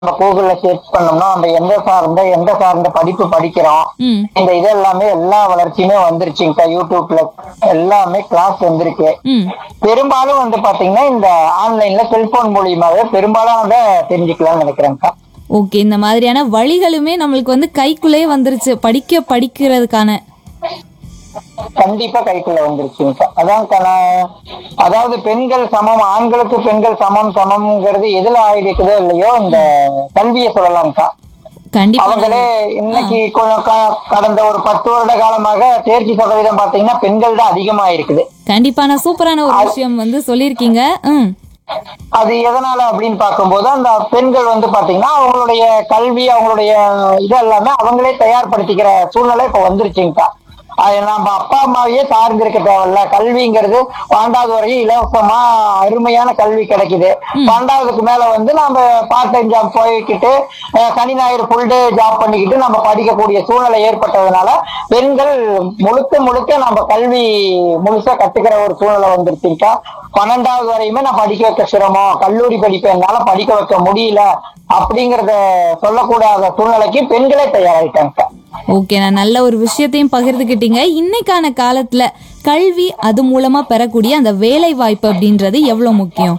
நம்ம கூகுள்ல சர்ச் பண்ணோம்னா நம்ம எந்த சார்ந்த எந்த சார்ந்த படிப்பு படிக்கிறோம் ம் இந்த இது எல்லாமே எல்லா வளர்ச்சியுமே வந்துருச்சுங்கக்கா யூடியூப்ல எல்லாமே கிளாஸ் வந்திருக்கு ம் பெரும்பாலும் வந்து பாத்தீங்கன்னா இந்த ஆன்லைன்ல செல்போன் மூலியமாவே பெரும்பாலும் அதை தெரிஞ்சுக்கலாம்னு நினைக்கிறேன்க்கா ஓகே இந்த மாதிரியான வழிகளுமே நம்மளுக்கு வந்து கைக்குள்ளே வந்துருச்சு படிக்க படிக்கிறதுக்கான கண்டிப்பா கைக்குள்ள வந்துருச்சுங்கக்கா அதான்க்கா நான் அதாவது பெண்கள் சமம் ஆண்களுக்கு பெண்கள் சமம் சமம்ங்கிறது எதுல ஆயிடுக்குதோ இல்லையோ இந்த கல்வியை சொல்லலாம்க்கா கண்டிப்பா அவங்களே இன்னைக்கு கொஞ்சம் க- கடந்த ஒரு பத்து வருட காலமாக தேர்ச்சி சதவீதம் பாத்தீங்கன்னா பெண்கள் தான் அதிகமா இருக்குது கண்டிப்பான சூப்பரான ஒரு விஷயம் வந்து சொல்லியிருக்கீங்க ம் அது எதனால அப்படின்னு பார்க்கும்போது அந்த பெண்கள் வந்து பாத்தீங்கன்னா அவங்களுடைய கல்வி அவங்களுடைய இது எல்லாமே அவங்களே தயார்படுத்திக்கிற சூழ்நிலை இப்ப வந்துருச்சுங்கக்கா அது நம்ம அப்பா அம்மாவையே சார்ந்து இருக்க தேவையில்ல கல்விங்கிறது பன்னெண்டாவது வரையும் இலவசமா அருமையான கல்வி கிடைக்குது பன்னெண்டாவதுக்கு மேல வந்து நம்ம பார்ட் டைம் ஜாப் போய்கிட்டு அஹ், சனி ஞாயிறு ஃபுல் டே ஜாப் பண்ணிக்கிட்டு நம்ம படிக்கக்கூடிய சூழ்நிலை ஏற்பட்டதுனால பெண்கள் முழுக்க முழுக்க நம்ம கல்வி முழுசா கத்துக்கிற ஒரு சூழ்நிலை வந்துருச்சுக்கா பன்னெண்டாவது வரையுமே நான் படிக்க வைக்க சிரமம் கல்லூரி படிப்பு என்னால படிக்க வைக்க முடியல அப்படிங்கறத சொல்லக்கூடாத சூழ்நிலைக்கு பெண்களே தயாராயிட்டாங்க ஓகே நான் நல்ல ஒரு விஷயத்தையும் பகிர்ந்துக்கிட்டீங்க இன்னைக்கான காலத்துல கல்வி அது மூலமா பெறக்கூடிய அந்த வேலை வாய்ப்பு அப்படின்றது எவ்வளவு முக்கியம்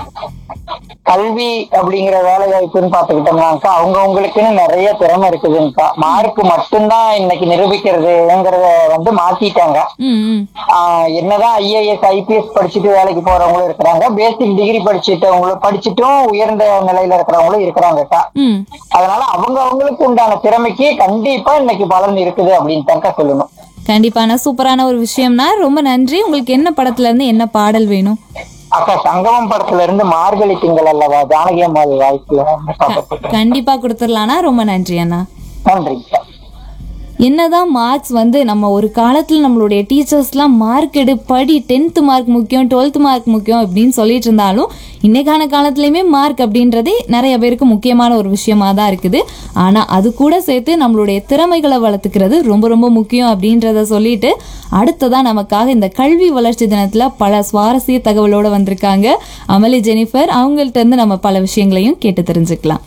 கல்வி அப்படிங்கிற வேலை வாய்ப்புன்னு பாத்துக்கிட்டோம்னாக்கா அவங்கவுங்களுக்குன்னு நிறைய திறமை இருக்குதுங்கக்கா மார்க் மட்டும்தான் இன்னைக்கு நிரூபிக்கிறதுங்கிறத வந்து மாத்திட்டாங்க ம் ம் ஆஹ் என்னதான் ஐஏஎஸ் ஐபிஎஸ் படிச்சுட்டு வேலைக்கு போறவங்களும் இருக்கிறாங்க பேசிக் டிகிரி படிச்சுட்டவங்களும் படிச்சுட்டும் உயர்ந்த நிலையில இருக்கிறவங்களும் இருக்கிறாங்கக்கா ம் அதனால அவங்க அவங்களுக்கு உண்டான திறமைக்கு கண்டிப்பா இன்னைக்கு பலன் இருக்குது அப்படின்னு தான்க்கா சொல்லணும் கண்டிப்பான சூப்பரான ஒரு விஷயம்னா ரொம்ப நன்றி உங்களுக்கு என்ன படத்துல இருந்து என்ன பாடல் வேணும் அக்கா சங்கமம் படத்துல இருந்து மார்கழி திங்கள் அல்லவா ஜானகி அம்மாள் வாய்ப்பு கண்டிப்பா கொடுத்துடலாம்னா ரொம்ப நன்றி அண்ணா நன்றிங்கக்கா என்னதான் மார்க்ஸ் வந்து நம்ம ஒரு காலத்தில் நம்மளுடைய டீச்சர்ஸ்லாம் மார்க் எடு படி டென்த்து மார்க் முக்கியம் டுவெல்த் மார்க் முக்கியம் அப்படின்னு சொல்லிட்டு இருந்தாலும் இன்னைக்கான காலத்துலையுமே மார்க் அப்படின்றதே நிறைய பேருக்கு முக்கியமான ஒரு விஷயமா தான் இருக்குது ஆனால் அது கூட சேர்த்து நம்மளுடைய திறமைகளை வளர்த்துக்கிறது ரொம்ப ரொம்ப முக்கியம் அப்படின்றத சொல்லிட்டு அடுத்ததான் நமக்காக இந்த கல்வி வளர்ச்சி தினத்தில் பல சுவாரஸ்ய தகவலோடு வந்திருக்காங்க அமளி ஜெனிஃபர் அவங்கள்ட்ட இருந்து நம்ம பல விஷயங்களையும் கேட்டு தெரிஞ்சுக்கலாம்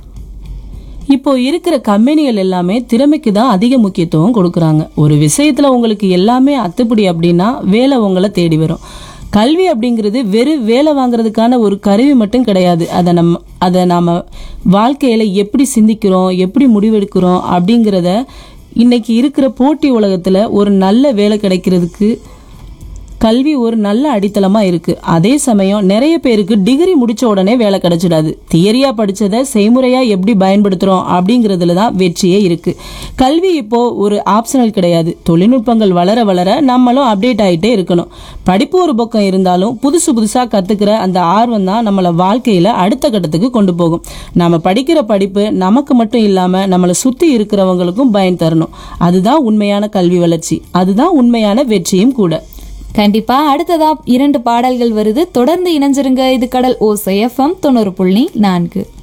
இப்போ இருக்கிற கம்பெனிகள் எல்லாமே திறமைக்கு தான் அதிக முக்கியத்துவம் கொடுக்குறாங்க ஒரு விஷயத்துல உங்களுக்கு எல்லாமே அத்துப்படி அப்படின்னா வேலை உங்களை தேடி வரும் கல்வி அப்படிங்கிறது வெறும் வேலை வாங்குறதுக்கான ஒரு கருவி மட்டும் கிடையாது அதை நம்ம அதை நாம வாழ்க்கையில எப்படி சிந்திக்கிறோம் எப்படி முடிவெடுக்கிறோம் அப்படிங்கிறத இன்னைக்கு இருக்கிற போட்டி உலகத்துல ஒரு நல்ல வேலை கிடைக்கிறதுக்கு கல்வி ஒரு நல்ல அடித்தளமா இருக்கு அதே சமயம் நிறைய பேருக்கு டிகிரி முடிச்ச உடனே வேலை கிடைச்சிடாது தியரியா படிச்சதை செய்முறையா எப்படி பயன்படுத்துறோம் அப்படிங்கிறதுல தான் வெற்றியே இருக்கு கல்வி இப்போ ஒரு ஆப்ஷனல் கிடையாது தொழில்நுட்பங்கள் வளர வளர நம்மளும் அப்டேட் ஆயிட்டே இருக்கணும் படிப்பு ஒரு பக்கம் இருந்தாலும் புதுசு புதுசா கத்துக்கிற அந்த ஆர்வம் தான் நம்மளை வாழ்க்கையில அடுத்த கட்டத்துக்கு கொண்டு போகும் நாம படிக்கிற படிப்பு நமக்கு மட்டும் இல்லாம நம்மளை சுத்தி இருக்கிறவங்களுக்கும் பயன் தரணும் அதுதான் உண்மையான கல்வி வளர்ச்சி அதுதான் உண்மையான வெற்றியும் கூட கண்டிப்பா அடுத்ததா இரண்டு பாடல்கள் வருது தொடர்ந்து இணைஞ்சிருங்க இது கடல் ஓசை எஃப்எம் தொண்ணூறு புள்ளி நான்கு